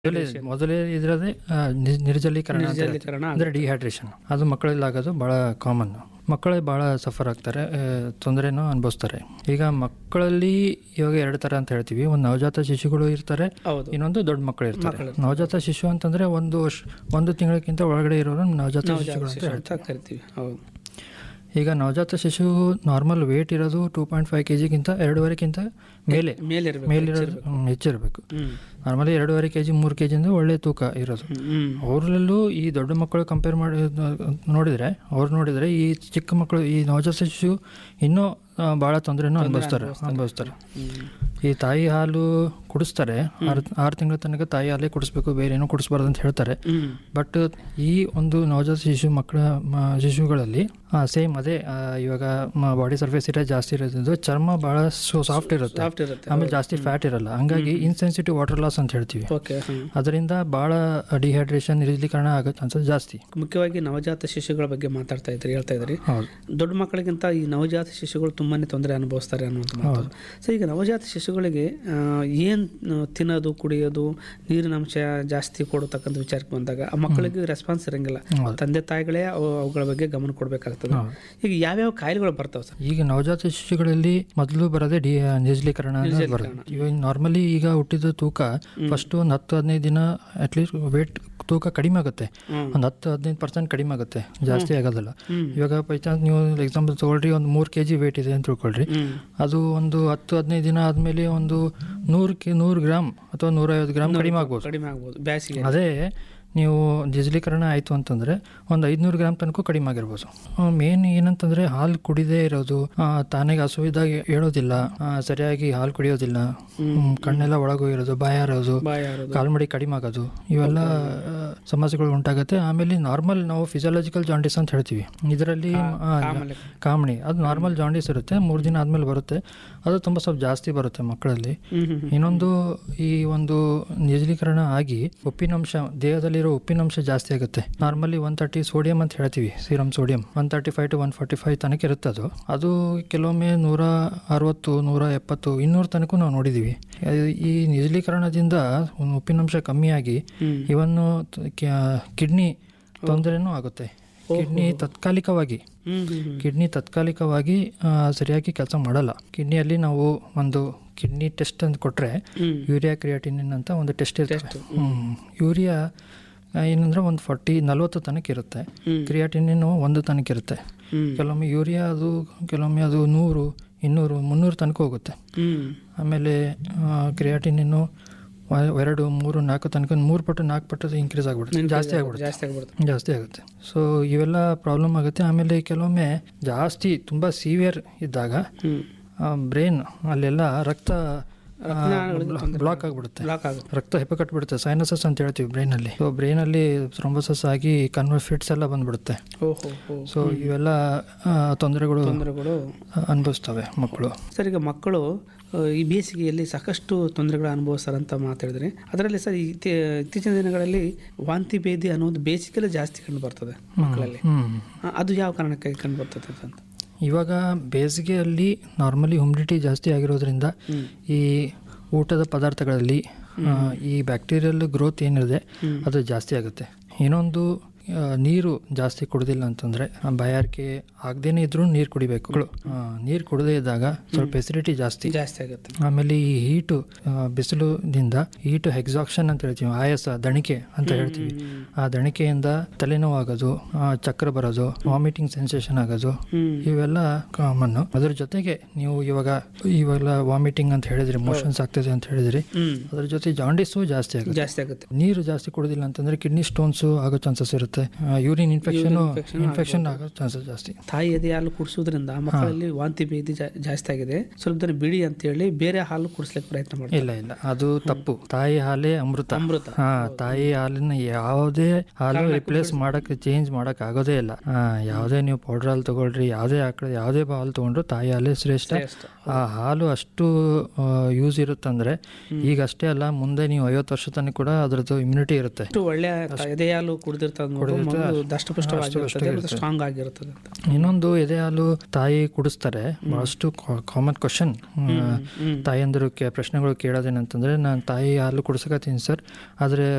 ಮೊದಲೇ ಮೊದಲೇ ಇದ್ರದೇ ಆ, ನಿ- ನಿರ್ಜಲೀಕರಣ ಅಂತ ಹೇಳ್ತೀವಿ. ನಿರ್ಜಲೀಕರಣ ಅಂದ್ರೆ ಡಿಹೈಡ್ರೇಷನ್ ಅದು ಮಕ್ಕಳಲ್ಲಿ ಆಗೋದು ಭಾಳ ಕಾಮನ್ ಮಕ್ಕಳೇ ಭಾಳ ಸಫರ್ ಆಗ್ತಾರೆ ತೊಂದರೆನೂ ಅನುಭವಿಸ್ತಾರೆ ಈಗ ಮಕ್ಕಳಲ್ಲಿ ಇವಾಗ ಎರಡು ಥರ ಅಂತ ಹೇಳ್ತೀವಿ ಒಂದು ನವಜಾತ ಶಿಶುಗಳು ಇರ್ತಾರೆ ಹೌದು ಇನ್ನೊಂದು ದೊಡ್ಡ ಮಕ್ಕಳು ಇರ್ತಾರೆ ಮಕ್ಕಳು. ನವಜಾತ ಶಿಶು ಅಂತಂದ್ರೆ ಒಂದು ವರ್ಷ ಒಂದು ತಿಂಗಳಕ್ಕಿಂತ ಒಳಗಡೆ ಇರೋರು ನವಜಾತ ನವಜಾತ ಶಿಶುಗಳು ಅಂತ ಶಿಶು ಹೇಳ್ತಾರೆ ಅಂತ ಕರಿತೀವಿ ಹೌದು ಈಗ ನವಜಾತ ಶಿಶು ನಾರ್ಮಲ್ ವೇಟ್ ಇರೋದು ಟೂ ಪಾಯಿಂಟ್ ಫೈವ್ ಕೆ ಜಿಗಿಂತ ಎರಡೂವರೆಕ್ಕಿಂತ ಮೇಲೆ ಮೇಲಿರ್ಬೇಕು ಮೇಲಿರೋದು ಹ್ಮ್, ಹೆಚ್ಚಿರಬೇಕು ಹ್ಮ್ ನಾರ್ಮಲಿ ಎರಡೂವರೆ ಕೆ ಜಿ ಮೂರು ಕೆ ಜಿಂದ ಒಳ್ಳೆ ತೂಕ ಇರೋದು ಹ್ಮ್ ಅವರಲ್ಲೂ ಈ ದೊಡ್ಡ ಮಕ್ಕಳು ಕಂಪೇರ್ ಮಾಡಿ ನೋಡಿದರೆ ಅವ್ರು ನೋಡಿದರೆ ಈ ಚಿಕ್ಕ ಮಕ್ಕಳು ಈ ನವಜಾತ ಶಿಶು ಇನ್ನೂ ಭಾಳ ತೊಂದರೆನೂ ಅನುಭವಿಸ್ತಾರೆ ಅನುಭವಿಸ್ತಾರೆ ಹ್ಮ್ ಈ ತಾಯಿ ಹಾಲು ಕುಡಿಸ್ತಾರೆ ಆರು ಆರು ತಿಂಗಳ ತನಕ ತಾಯಿ ಹಾಲೇ ಕುಡಿಸ್ಬೇಕು ಬೇರೆ ಏನೂ ಕುಡಿಸ್ಬಾರ್ದು ಅಂತ ಹೇಳ್ತಾರೆ ಹ್ಮ್ ಬಟ್ ಈ ಒಂದು ನವಜಾತ ಶಿಶು ಮಕ್ಕಳ ಮ- ಶಿಶುಗಳಲ್ಲಿ ಸೇಮ್ ಅದೇ ಆ, ಇವಾಗ ಬಾಡಿ ಸರ್ಫೇಸ್ ಇರೋ ಜಾಸ್ತಿ ಇರೋದ್ರಿಂದ ಚರ್ಮ ಭಾಳ ಸಾಫ್ಟ್ ಇರುತ್ತೆ ಸಾಫ್ಟ್ ಇರುತ್ತೆ ಆಮೇಲೆ ಜಾಸ್ತಿ ಫ್ಯಾಟ್ ಇರಲ್ಲ ಹಂಗಾಗಿ ಇನ್ಸೆನ್ಸಿಟಿವ್ ವಾಟರ್ ಲಾಸ್ ಅಂತ ಹೇಳ್ತೀವಿ ಓಕೆ ಹ್ಮ್ ಅದರಿಂದ ಭಾಳ ಡಿಹೈಡ್ರೇಷನ್ ನಿರ್ಜಲೀಕರಣ ಆಗುತ್ತೆ ಅಂತ ಜಾಸ್ತಿ ಮುಖ್ಯವಾಗಿ ನವಜಾತ ಶಿಶುಗಳ ಬಗ್ಗೆ ಮಾತಾಡ್ತಾ ಇದ್ರಿ ಹೇಳ್ತಾ ಇದ್ರಿ ಹೌದು ದೊಡ್ಡ ಮಕ್ಕಳಿಗಿಂತ ಈ ನವಜಾತ ಶಿಶುಗಳು ತುಂಬಾನೇ ತೊಂದರೆ ಅನುಭವಿಸ್ತಾರೆ ಅನ್ನುವಂಥ ಮಾತು ಸೊ ಈಗ ನವಜಾತ ಶಿಶುಗಳಿಗೆ ಏನು ತಿನ್ನೋದು ಕುಡಿಯೋದು ನೀರಿನ ಅಂಶ ಜಾಸ್ತಿ ಕೊಡತಕ್ಕಂಥ ವಿಚಾರಕ್ಕೆ ಬಂದಾಗ ಆ ಮಕ್ಕಳಿಗೆ ರೆಸ್ಪಾನ್ಸ್ ಇರಂಗಿಲ್ಲ ಹೌದು. ತಂದೆ ತಾಯಿಗಳೇ ಅವು- ಅವುಗಳ ಬಗ್ಗೆ ಗಮನ ಕೊಡಬೇಕಾಗ್ತದೆ ಹೌದು. ಈಗ ಯಾವ್ಯಾವ ಕಾಯಿಲೆಗಳು ಬರ್ತಾವೆ ಸರ್ ಈಗ ನವಜಾತ ಶಿಶುಗಳಲ್ಲಿ ಮೊದಲು ಬರೋದೇ ಡಿ ನಿರ್ಜಲೀಕರಣ ಅನ್ನೋದು ಬರುತ್ತೆ ಇವಾಗ ನಾರ್ಮಲಿ ಈಗ ಹುಟ್ಟಿದ ತೂಕ ಫಸ್ಟ್ ಒಂದು ಹತ್ತು ಹದಿನೈದು ದಿನ ಅಟ್ಲೀಸ್ಟ್ ವೇಟ್ ತೂಕ ಕಡಿಮೆ ಆಗುತ್ತೆ ಹ್ಮ್. ಒಂದು ಹತ್ತು ಹದಿನೈದು ಪರ್ಸೆಂಟ್ ಕಡಿಮೆ ಆಗುತ್ತೆ ಜಾಸ್ತಿ ಆಗೋದಿಲ್ಲ ಹ್ಮ್. ಇವಾಗ ಬೈ ಚಾನ್ಸ್ ನೀವು ಎಕ್ಸಾಂಪಲ್ ತೊಗೊಳ್ರಿ ಒಂದು ಮೂರು ಕೆ ಜಿ ವೇಟ್ ಇದೆ ಅಂತ ತಿಳ್ಕೊಳ್ರಿ ಹ್ಮ್ ಅದು ಒಂದು ಹತ್ತು ಹದಿನೈದು ದಿನ ಆದಮೇಲೆ ಒಂದು ನೂರು ಕೆ ನೂರು ಗ್ರಾಮ್ ಅಥವಾ ನೂರೈವತ್ತು ಗ್ರಾಮ್ ಕಡಿಮೆ ಆಗ್ಬೋದು ಕಡಿಮೆ ಆಗ್ಬೋದು ಬ್ಯಾಸಿಗೆ ಅದೇ ನೀವು ಡಿಜಿಲೀಕರಣ ಆಯಿತು ಅಂತಂದರೆ ಒಂದು ಐದುನೂರು ಗ್ರಾಮ್ ತನಕ ಕಡಿಮೆ ಆಗಿರ್ಬೋದು ಮೇನ್ ಏನಂತಂದರೆ ಹಾಲು ಕುಡಿದೇ ಇರೋದು ಆ, ತಾನಾಗೆ ಹಸುವಿದಾಗ ಹೇಳೋದಿಲ್ಲ ಆ, ಸರಿಯಾಗಿ ಹಾಲು ಕುಡಿಯೋದಿಲ್ಲ ಹ್ಮ್, ಕಣ್ಣೆಲ್ಲ ಒಳಗೋಗಿರೋದು ಬಾಯಾರೋದು ಬಾಯಿ ಆರೋದು ಕಾಲ್ಮಡಿ ಕಡಿಮೆ ಆಗೋದು ಇವೆಲ್ಲ ಆ, ಸಮಸ್ಯೆಗಳು ಉಂಟಾಗುತ್ತೆ ಆಮೇಲೆ ನಾರ್ಮಲ್ ನಾವು ಫಿಸಿಯಾಲಜಿಕಲ್ ಜಾಂಡಿಸ್ ಅಂತ ಹೇಳ್ತೀವಿ ಇದರಲ್ಲಿ ಆ, ಆಮೇಲೆ ಕಾಮಣಿ ಅದು ನಾರ್ಮಲ್ ಜಾಂಡಿಸ್ ಇರುತ್ತೆ ಮೂರು ದಿನ ಆದಮೇಲೆ ಬರುತ್ತೆ ಅದು ತುಂಬ ಸ್ವಲ್ಪ ಜಾಸ್ತಿ ಬರುತ್ತೆ ಮಕ್ಕಳಲ್ಲಿ ಹ್ಮ್ ಹ್ಮ್ ಹ್ಮ್. ಇನ್ನೊಂದು ಈ ಒಂದು ನಿರ್ಜಲೀಕರಣ ಆಗಿ ಉಪ್ಪಿನಂಶ ದೇಹದಲ್ಲಿರೋ ಉಪ್ಪಿನಂಶ ಜಾಸ್ತಿ ಆಗುತ್ತೆ ನಾರ್ಮಲಿ ಒನ್ ತರ್ಟಿ ಸೋಡಿಯಂ ಅಂತ ಹೇಳ್ತೀವಿ serum sodium one thirty five to one forty five ತನಕ ಇರುತ್ತೆ ಅದು ಅದು ಕೆಲವೊಮ್ಮೆ ನೂರ ಅರವತ್ತು ನೂರ ಎಪ್ಪತ್ತು ಇನ್ನೂರು ತನಕ ನಾವು ನೋಡಿದ್ದೀವಿ ಅದು- ಈ ನಿರ್ಜಲೀಕರಣದಿಂದ ಒಂದು ಉಪ್ಪಿನಂಶ ಕಮ್ಮಿಯಾಗಿ ಹ್ಮ್ ಇವನ್ನು ಕಿಡ್ನಿ ತೊಂದರೆನೂ ಆಗುತ್ತೆ ಕಿಡ್ನಿ ತಾತ್ಕಾಲಿಕವಾಗಿ ಹ್ಮ್ ಹ್ಮ್ ಹ್ಮ್. ಕಿಡ್ನಿ ತಾತ್ಕಾಲಿಕವಾಗಿ ಆ, ಸರಿಯಾಗಿ ಕೆಲಸ ಮಾಡಲ್ಲ ಕಿಡ್ನಿಯಲ್ಲಿ ನಾವು ಒಂದು ಕಿಡ್ನಿ ಟೆಸ್ಟ್ ಅಂತ ಕೊಟ್ಟರೆ ಹ್ಮ್ ಯೂರಿಯಾ ಕ್ರಿಯಾಟಿನಿನ್ ಅಂತ ಒಂದು ಟೆಸ್ಟ್ ಇರ್ತದೆ Test. ಹ್ಮ್. ಯೂರಿಯಾ ಆ, ಏನಂದ್ರೆ ಒಂದು ಫಾರ್ಟಿ ನಲ್ವತ್ತು ತನಕ ಇರುತ್ತೆ ಹ್ಮ್ ಕ್ರಿಯಾಟಿನಿನ್ ಒಂದು ತನಕ ಇರುತ್ತೆ ಹ್ಮ್ ಕೆಲವೊಮ್ಮೆ ಯೂರಿಯಾ ಅದು ಕೆಲವೊಮ್ಮೆ ಅದು ನೂರು ಇನ್ನೂರು ಮುನ್ನೂರು ತನಕ ಹೋಗುತ್ತೆ ಹ್ಮ್ ಆಮೇಲೆ ಕ್ರಿಯಾಟಿನಿನ್ನು ಎರಡು ಮೂರು ನಾಲ್ಕು ತನಕ ಮೂರು ಪಟ್ಟು ನಾಲ್ಕು ಪಟ್ಟು ಇನ್ಕ್ರೀಸ್ ಆಗ್ಬಿಡುತ್ತೆ ಜಾಸ್ತಿ ಆಗ್ಬಿಡುತ್ತೆ ಜಾಸ್ತಿ ಆಗ್ಬಿಡುತ್ತೆ ಜಾಸ್ತಿ ಆಗುತ್ತೆ ಸೊ ಇವೆಲ್ಲ ಪ್ರಾಬ್ಲಮ್ ಆಗುತ್ತೆ ಆಮೇಲೆ ಕೆಲವೊಮ್ಮೆ ಜಾಸ್ತಿ ತುಂಬ ಸಿವಿಯರ್ ಇದ್ದಾಗ ಹ್ಮ್ ಬ್ರೈನ್ ಅಲ್ಲೆಲ್ಲ ರಕ್ತ ರಕ್ತನಾಳಗಳಿಗೆ ತೊಂದ್ರೆ ಬ್ಲಾಕ್ ಆಗಿಬಿಡುತ್ತೆ ಬ್ಲಾಕ್ ಆಗುತ್ತೆ ರಕ್ತ ಹೆಪ್ಪಕಟ್ಬಿಡುತ್ತೆ ಸೈನಸಸ್ ಅಂತ ಹೇಳ್ತೀವಿ ಬ್ರೈನಲ್ಲಿ ಸೊ ಬ್ರೈನಲ್ಲಿ ಥ್ರೋಂಬೋಸಸ್ ಆಗಿ ಕನ್ವರ್ ಫಿಟ್ಸ್ ಎಲ್ಲ ಬಂದ್ಬಿಡುತ್ತೆ ಓಹೋ ಹೋ ಸೊ ಇವೆಲ್ಲ ಆ, ತೊಂದರೆಗಳು ತೊಂದರೆಗಳು ಅನುಭವಿಸ್ತವೆ ಮಕ್ಕಳು ಸರ್ ಈಗ ಮಕ್ಕಳು ಆ, ಈ ಬೇಸಿಗೆಯಲ್ಲಿ ಸಾಕಷ್ಟು ತೊಂದರೆಗಳು ಅನುಭವಿಸ್ತಾರೆ ಅಂತ ಮಾತಾಡಿದ್ರೆ ಅದರಲ್ಲಿ ಸರ್ ಇತ್ತೀ- ಇತ್ತೀಚಿನ ದಿನಗಳಲ್ಲಿ ವಾಂತಿ ಭೇದಿ ಅನ್ನೋದು ಬೇಸಿಗೆಯಲ್ಲಿ ಜಾಸ್ತಿ ಕಂಡು ಬರ್ತದೆ ಮಕ್ಕಳಲ್ಲಿ ಹ್ಮ್ ಆ, ಅದು ಯಾವ ಕಾರಣಕ್ಕಾಗಿ ಕಂಡು ಬರ್ತದೆ ಅಂತ ಇವಾಗ ಬೇಸಿಗೆಯಲ್ಲಿ ನಾರ್ಮಲಿ ಹ್ಯುಮಿಡಿಟಿ ಜಾಸ್ತಿ ಆಗಿರೋದ್ರಿಂದ ಹ್ಮ್. ಈ ಊಟದ ಪದಾರ್ಥಗಳಲ್ಲಿ ಆ, ಈ ಬ್ಯಾಕ್ಟೀರಿಯಲ್ ಗ್ರೋತ್ ಏನಿದೆ ಹ್ಮ್. ಅದು ಜಾಸ್ತಿ ಆಗುತ್ತೆ ಇನ್ನೊಂದು ಆ, ನೀರು ಜಾಸ್ತಿ ಕುಡ್ದಿಲ್ಲ ಅಂತಂದ್ರೆ ಆ, ಬಾಯಾರಿಕೆ ಆಗದೇನೆ ಇದ್ರೂ ನೀರು ಕುಡಿಬೇಕು ಆ, ನೀರು ಕುಡದೇ ಇದ್ದಾಗ ಸ್ವಲ್ಪ ಎಸಿಡಿಟಿ ಜಾಸ್ತಿ ಜಾಸ್ತಿ ಆಗುತ್ತೆ ಆಮೇಲೆ ಈ ಹೀಟು ಬಿಸಿಲುದಿಂದ ಹೀಟು ಹೆಕ್ಸಾಕ್ಷನ್ ಅಂತ ಹೇಳ್ತೀವಿ ಆಯಾಸ ದಣಿಕೆ ಅಂತ ಹೇಳ್ತೀವಿ ಆ ದಣಿಕೆಯಿಂದ ತಲೆನೋವು ಆಗೋದು ಆ, ಚಕ್ರ ಬರೋದು ವಾಮಿಟಿಂಗ್ ಸೆನ್ಸೇಷನ್ ಆಗೋದು ಹ್ಮ್ ಇವೆಲ್ಲ ಕಾಮನ್ನು ಅದ್ರ ಜೊತೆಗೆ ನೀವು ಇವಾಗ ಇವೆಲ್ಲ ವಾಮಿಟಿಂಗ್ ಅಂತ ಹೇಳಿದ್ರಿ ಮೋಷನ್ಸ್ ಆಗ್ತದೆ ಅಂತ ಹೇಳಿದ್ರಿ ಹ್ಮ್ ಅದ್ರ ಜೊತೆ ಜಾಂಡಿಸು ಜಾಸ್ತಿ ಆಗುತ್ತೆ ಜಾಸ್ತಿ ಆಗುತ್ತೆ ನೀರು ಜಾಸ್ತಿ ಕುಡಿದಿಲ್ಲ ಅಂತಂದ್ರೆ ಕಿಡ್ನಿ ಸ್ಟೋನ್ಸ್ ಆಗೋ ಚಾನ್ಸಸ್ ಇರುತ್ತೆ ಯೂರಿನ್ ಇನ್ಫೆಕ್ಷನ್ infection ಇನ್ಫೆಕ್ಷನ್ ಆಗೋ ಚಾನ್ಸಸ್ ಜಾಸ್ತಿ ತಾಯಿ ಎದೆ ಹಾಲು ಕುಡಿಸೋದ್ರಿಂದ ಮಕ್ಕಳಲ್ಲಿ ವಾಂತಿ ಭೇದಿ ಜಾ- ಜಾಸ್ತಿ ಆಗಿದೆ ಸ್ವಲ್ಪ ದಿನ ಬಿಡಿ ಅಂತೇಳಿ ಬೇರೆ ಹಾಲು ಕುಡಿಸ್ಲಿಕ್ಕೆ ಪ್ರಯತ್ನ ಮಾಡ್ತಾರೆ ಇಲ್ಲ ಇಲ್ಲ ಅದು ತಪ್ಪು ತಾಯಿ ಹಾಲೇ ಅಮೃತ ಅಮೃತ ಹಾ ತಾಯಿ ಹಾಲನ್ನ ಯಾವುದೇ ಹಾಲು ರಿಪ್ಲೇಸ್ ಮಾಡಕ್ ಚೇಂಜ್ ಮಾಡಕ್ ಆಗೋದೇ ಇಲ್ಲ ಹಾ ಯಾವುದೇ ನೀವು ಪೌಡರ್ ಹಾಲು ತಗೊಳ್ರಿ ಯಾವುದೇ ಆಕಳ ಯಾವುದೇ ಹಾಲು ತಗೊಂಡ್ರು ತಾಯಿ ಹಾಲೇ ಶ್ರೇಷ್ಠ ಶ್ರೇಷ್ಠ. ಆ ಹಾಲು ಅಷ್ಟು ಯೂಸ್ ಇರುತ್ತಂದ್ರೆ ಈಗ ಅಷ್ಟೇ ಅಲ್ಲ ಮುಂದೆ ನೀವು ಐವತ್ತು ವರ್ಷ ತನಕ ಕೂಡ ಅದ್ರದ್ದು ಇಮ್ಯುನಿಟಿ ಇರುತ್ತೆ ಅಷ್ಟು ಒಳ್ಳೆ ತ- ಎದೆ ಹಾಲು ಕುಡಿದಿರ್ತದೆ ನೋಡಿ, ಮಗು ದಷ್ಟಪುಷ್ಟವಾಗಿರ್ತದೆ ಮತ್ತು ಸ್ಟ್ರಾಂಗ್ ಆಗಿರ್ತದೆ ಅಂತ ಇನ್ನೊಂದು ಎದೆ ಹಾಲು ತಾಯಿ ಕುಡಿಸ್ತಾರೆ ಬಹಳಷ್ಟು ಕಾಮನ್ ಕ್ವಶನ್ ಹ್ಮ್ ತಾಯಂದಿರು ಕೆ ಪ್ರಶ್ನೆಗಳು ಕೇಳೋದೇನಂತಂದ್ರೆ ನಾನು ತಾಯಿ ಹಾಲು ಕುಡಿಸಕತ್ತೀನಿ ಸರ್ ಆದರೆ